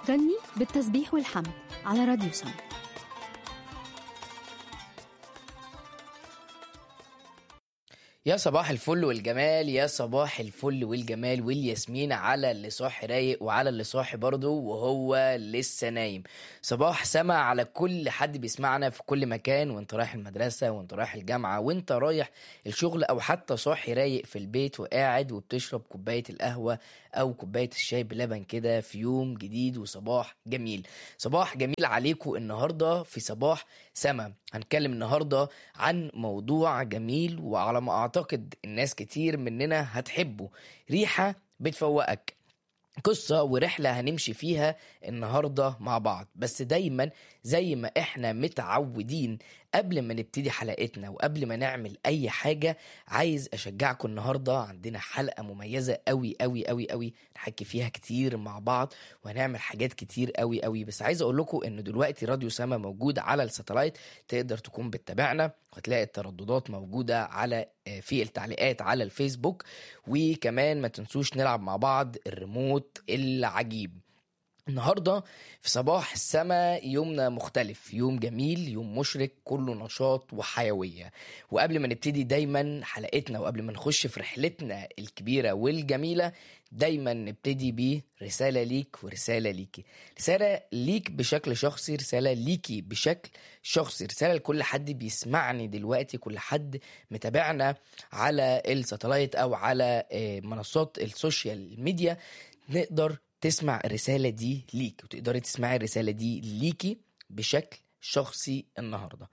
غني بالتسبيح والحمد على راديو سم يا صباح الفل والجمال يا صباح الفل والجمال والياسمين على اللي صاحي رايق وعلى اللي صاحي برضه وهو لسه نايم صباح سما على كل حد بيسمعنا في كل مكان وانت رايح المدرسة وانت رايح الجامعة وانت رايح الشغل او حتى صاحي رايق في البيت وقاعد وبتشرب كوباية القهوة او كوباية الشاي بلبن كده في يوم جديد وصباح جميل صباح جميل عليكم النهاردة في صباح سما هنتكلم النهاردة عن موضوع جميل وعلى ما اعتقد الناس كتير مننا هتحبه ريحة بتفوقك قصة ورحلة هنمشي فيها النهاردة مع بعض بس دايما زي ما احنا متعودين قبل ما نبتدي حلقتنا وقبل ما نعمل اي حاجة عايز اشجعكم النهاردة عندنا حلقة مميزة قوي قوي قوي قوي نحكي فيها كتير مع بعض وهنعمل حاجات كتير قوي قوي بس عايز اقول لكم ان دلوقتي راديو سما موجود على الساتلايت تقدر تكون بتتابعنا وهتلاقي الترددات موجودة على في التعليقات على الفيسبوك وكمان ما تنسوش نلعب مع بعض الريموت العجيب النهاردة في صباح السماء يومنا مختلف يوم جميل يوم مشرق كله نشاط وحيوية وقبل ما نبتدي دايما حلقتنا وقبل ما نخش في رحلتنا الكبيرة والجميلة دايما نبتدي برسالة ليك ورسالة ليكي رسالة ليك بشكل شخصي رسالة ليكي بشكل شخصي رسالة لكل حد بيسمعني دلوقتي كل حد متابعنا على الساتلايت أو على منصات السوشيال ميديا نقدر تسمع الرسالة دي ليك وتقدري تسمعي الرسالة دي ليكي بشكل شخصي النهاردة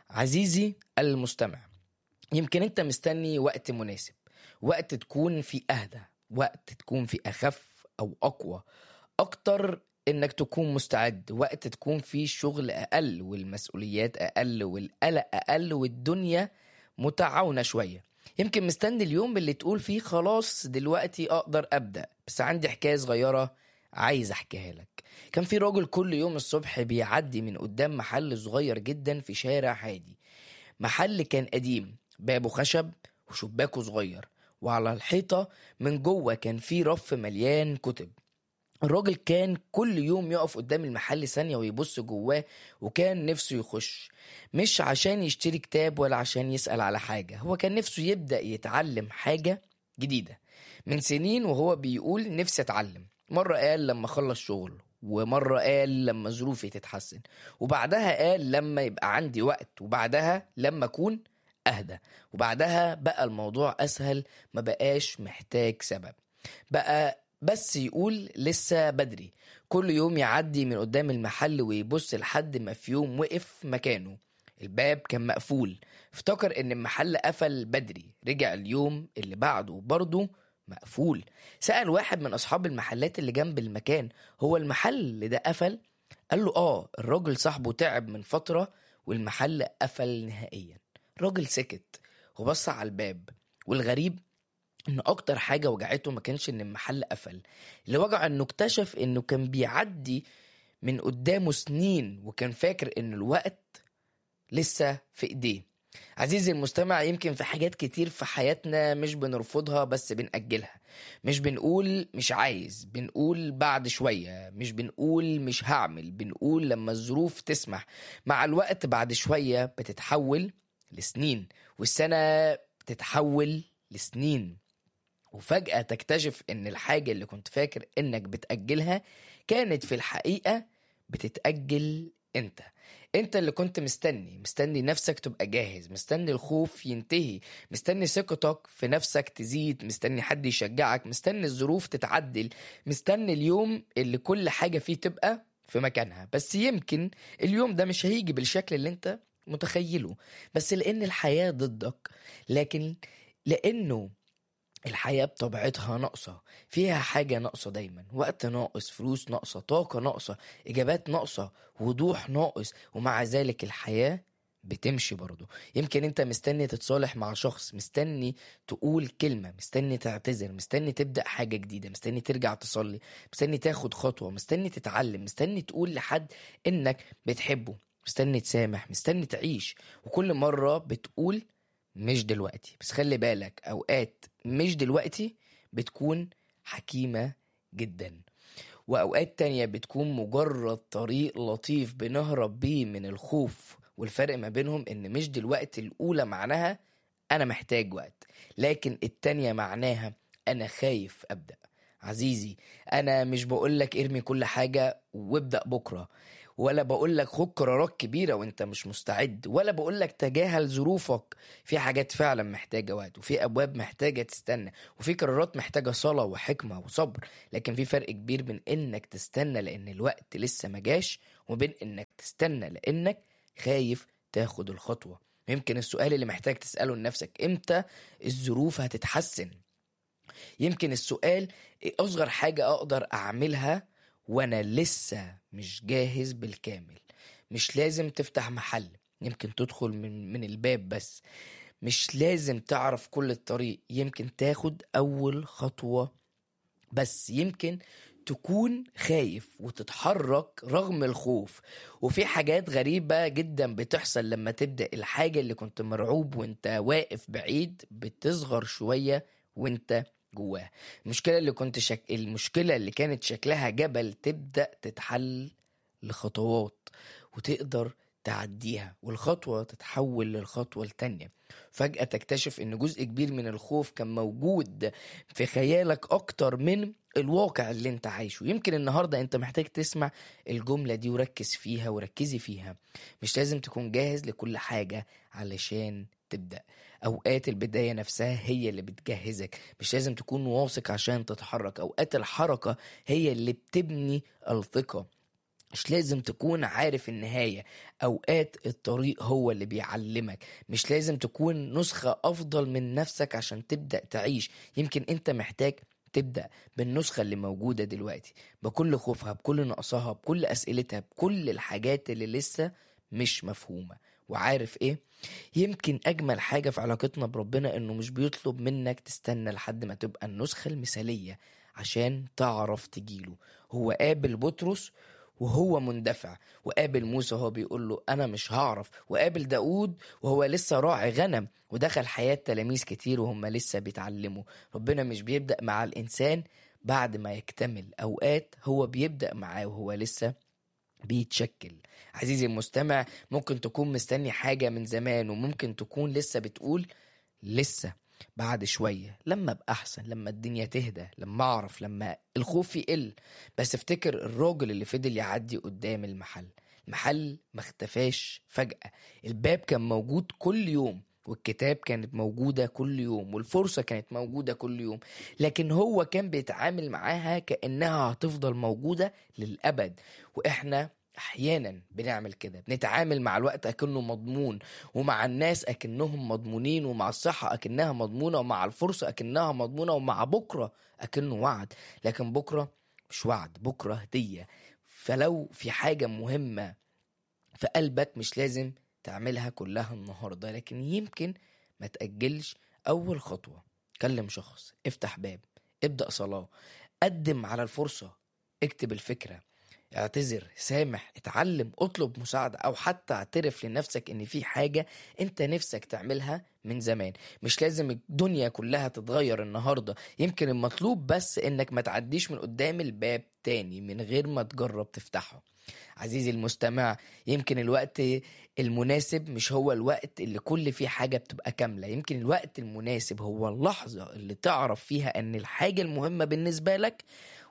عزيزي المستمع يمكن انت مستني وقت مناسب وقت تكون في اهدى وقت تكون في اخف او اقوى اكتر انك تكون مستعد وقت تكون فيه شغل اقل والمسؤوليات اقل والقلق اقل والدنيا متعاونة شوية يمكن مستني اليوم اللي تقول فيه خلاص دلوقتي اقدر ابدا بس عندي حكايه صغيره عايز احكيها لك كان في راجل كل يوم الصبح بيعدي من قدام محل صغير جدا في شارع هادي محل كان قديم بابه خشب وشباكه صغير وعلى الحيطة من جوه كان في رف مليان كتب الراجل كان كل يوم يقف قدام المحل ثانية ويبص جواه وكان نفسه يخش مش عشان يشتري كتاب ولا عشان يسأل على حاجة هو كان نفسه يبدأ يتعلم حاجة جديدة من سنين وهو بيقول نفسي أتعلم مرة قال لما أخلص شغل ومرة قال لما ظروفي تتحسن وبعدها قال لما يبقى عندي وقت وبعدها لما أكون أهدى وبعدها بقى الموضوع أسهل ما بقاش محتاج سبب بقى بس يقول لسه بدري كل يوم يعدي من قدام المحل ويبص لحد ما في يوم وقف مكانه الباب كان مقفول افتكر ان المحل قفل بدري رجع اليوم اللي بعده برضه مقفول سأل واحد من أصحاب المحلات اللي جنب المكان هو المحل ده قفل قال له اه الراجل صاحبه تعب من فترة والمحل قفل نهائيا الراجل سكت وبص على الباب والغريب ان اكتر حاجه وجعته ما كانش ان المحل قفل اللي وجع انه اكتشف انه كان بيعدي من قدامه سنين وكان فاكر ان الوقت لسه في ايديه عزيزي المستمع يمكن في حاجات كتير في حياتنا مش بنرفضها بس بنأجلها مش بنقول مش عايز بنقول بعد شوية مش بنقول مش هعمل بنقول لما الظروف تسمح مع الوقت بعد شوية بتتحول لسنين والسنة بتتحول لسنين وفجأة تكتشف إن الحاجة اللي كنت فاكر إنك بتأجلها كانت في الحقيقة بتتأجل أنت أنت اللي كنت مستني مستني نفسك تبقى جاهز مستني الخوف ينتهي مستني ثقتك في نفسك تزيد مستني حد يشجعك مستني الظروف تتعدل مستني اليوم اللي كل حاجة فيه تبقى في مكانها بس يمكن اليوم ده مش هيجي بالشكل اللي انت متخيله بس لأن الحياة ضدك لكن لأنه الحياة بطبيعتها ناقصة فيها حاجة ناقصة دايما وقت ناقص فلوس ناقصة طاقة ناقصة إجابات ناقصة وضوح ناقص ومع ذلك الحياة بتمشي برضه يمكن انت مستني تتصالح مع شخص مستني تقول كلمة مستني تعتذر مستني تبدأ حاجة جديدة مستني ترجع تصلي مستني تاخد خطوة مستني تتعلم مستني تقول لحد انك بتحبه مستني تسامح مستني تعيش وكل مرة بتقول مش دلوقتي بس خلي بالك اوقات مش دلوقتي بتكون حكيمة جدا وأوقات تانية بتكون مجرد طريق لطيف بنهرب بيه من الخوف والفرق ما بينهم إن مش دلوقتي الأولى معناها أنا محتاج وقت لكن التانية معناها أنا خايف أبدأ عزيزي أنا مش بقولك ارمي كل حاجة وابدأ بكرة ولا بقولك خد قرارات كبيرة وانت مش مستعد ولا بقولك تجاهل ظروفك في حاجات فعلا محتاجة وقت وفي أبواب محتاجة تستنى وفي قرارات محتاجة صلاة وحكمة وصبر لكن في فرق كبير بين انك تستنى لان الوقت لسه ما جاش وبين انك تستنى لانك خايف تاخد الخطوة يمكن السؤال اللي محتاج تسأله لنفسك امتى الظروف هتتحسن يمكن السؤال إيه أصغر حاجة أقدر أعملها وأنا لسه مش جاهز بالكامل مش لازم تفتح محل يمكن تدخل من من الباب بس مش لازم تعرف كل الطريق يمكن تاخد أول خطوة بس يمكن تكون خايف وتتحرك رغم الخوف وفي حاجات غريبة جدا بتحصل لما تبدأ الحاجة اللي كنت مرعوب وانت واقف بعيد بتصغر شوية وانت جواها المشكلة اللي كنت شك... المشكلة اللي كانت شكلها جبل تبدأ تتحل لخطوات وتقدر تعديها والخطوة تتحول للخطوة التانية فجأة تكتشف ان جزء كبير من الخوف كان موجود في خيالك اكتر من الواقع اللي انت عايشه يمكن النهاردة انت محتاج تسمع الجملة دي وركز فيها وركزي فيها مش لازم تكون جاهز لكل حاجة علشان تبدأ اوقات البداية نفسها هي اللي بتجهزك مش لازم تكون واثق عشان تتحرك اوقات الحركة هي اللي بتبني الثقة مش لازم تكون عارف النهاية أوقات الطريق هو اللي بيعلمك مش لازم تكون نسخة أفضل من نفسك عشان تبدأ تعيش يمكن أنت محتاج تبدأ بالنسخة اللي موجودة دلوقتي بكل خوفها بكل نقصها بكل أسئلتها بكل الحاجات اللي لسه مش مفهومة وعارف ايه يمكن اجمل حاجة في علاقتنا بربنا انه مش بيطلب منك تستنى لحد ما تبقى النسخة المثالية عشان تعرف تجيله هو قابل بطرس وهو مندفع وقابل موسى وهو بيقول له انا مش هعرف وقابل داود وهو لسه راعي غنم ودخل حياة تلاميذ كتير وهم لسه بيتعلموا ربنا مش بيبدأ مع الانسان بعد ما يكتمل اوقات هو بيبدأ معاه وهو لسه بيتشكل عزيزي المستمع ممكن تكون مستني حاجة من زمان وممكن تكون لسه بتقول لسه بعد شوية لما ابقى أحسن لما الدنيا تهدى لما أعرف لما الخوف يقل بس افتكر الراجل اللي فضل يعدي قدام المحل المحل ما اختفاش فجأة الباب كان موجود كل يوم والكتاب كانت موجودة كل يوم والفرصة كانت موجودة كل يوم لكن هو كان بيتعامل معاها كأنها هتفضل موجودة للأبد وإحنا احيانا بنعمل كده بنتعامل مع الوقت اكنه مضمون ومع الناس اكنهم مضمونين ومع الصحه اكنها مضمونه ومع الفرصه اكنها مضمونه ومع بكره اكنه وعد لكن بكره مش وعد بكره هديه فلو في حاجه مهمه في قلبك مش لازم تعملها كلها النهارده لكن يمكن ما تاجلش اول خطوه كلم شخص افتح باب ابدا صلاه قدم على الفرصه اكتب الفكره اعتذر سامح اتعلم اطلب مساعدة او حتى اعترف لنفسك ان في حاجة انت نفسك تعملها من زمان مش لازم الدنيا كلها تتغير النهاردة يمكن المطلوب بس انك ما تعديش من قدام الباب تاني من غير ما تجرب تفتحه عزيزي المستمع يمكن الوقت المناسب مش هو الوقت اللي كل فيه حاجة بتبقى كاملة يمكن الوقت المناسب هو اللحظة اللي تعرف فيها ان الحاجة المهمة بالنسبة لك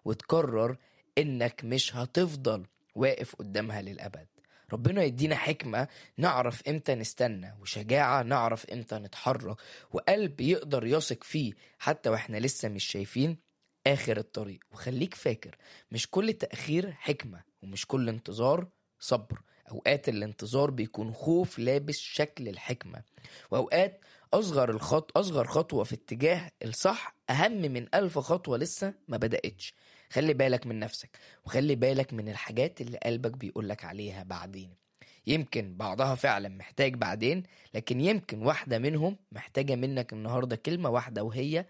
وتقرر انك مش هتفضل واقف قدامها للابد ربنا يدينا حكمة نعرف امتى نستنى وشجاعة نعرف امتى نتحرك وقلب يقدر يثق فيه حتى واحنا لسه مش شايفين اخر الطريق وخليك فاكر مش كل تأخير حكمة ومش كل انتظار صبر اوقات الانتظار بيكون خوف لابس شكل الحكمة واوقات اصغر الخط اصغر خطوة في اتجاه الصح اهم من الف خطوة لسه ما بدأتش خلي بالك من نفسك وخلي بالك من الحاجات اللي قلبك بيقولك عليها بعدين يمكن بعضها فعلا محتاج بعدين لكن يمكن واحدة منهم محتاجة منك النهاردة كلمة واحدة وهي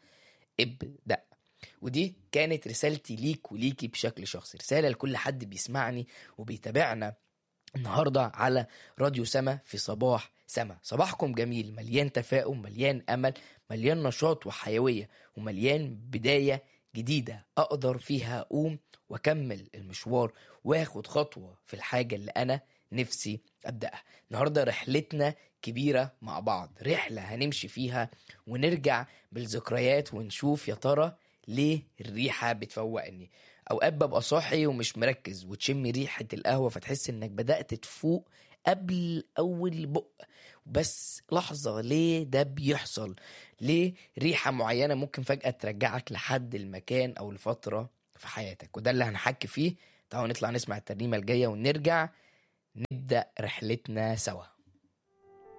ابدأ ودي كانت رسالتي ليك وليكي بشكل شخصي رسالة لكل حد بيسمعني وبيتابعنا النهاردة على راديو سما في صباح سما صباحكم جميل مليان تفاؤل مليان أمل مليان نشاط وحيوية ومليان بداية جديدة أقدر فيها أقوم وأكمل المشوار وآخد خطوة في الحاجة اللي أنا نفسي أبدأها النهاردة رحلتنا كبيرة مع بعض رحلة هنمشي فيها ونرجع بالذكريات ونشوف يا ترى ليه الريحة بتفوقني أوقات ببقى صاحي ومش مركز وتشم ريحة القهوة فتحس إنك بدأت تفوق قبل أول بق بس لحظة ليه ده بيحصل ليه ريحة معينة ممكن فجأة ترجعك لحد المكان أو الفترة في حياتك وده اللي هنحكي فيه تعالوا نطلع نسمع الترنيمة الجاية ونرجع نبدأ رحلتنا سوا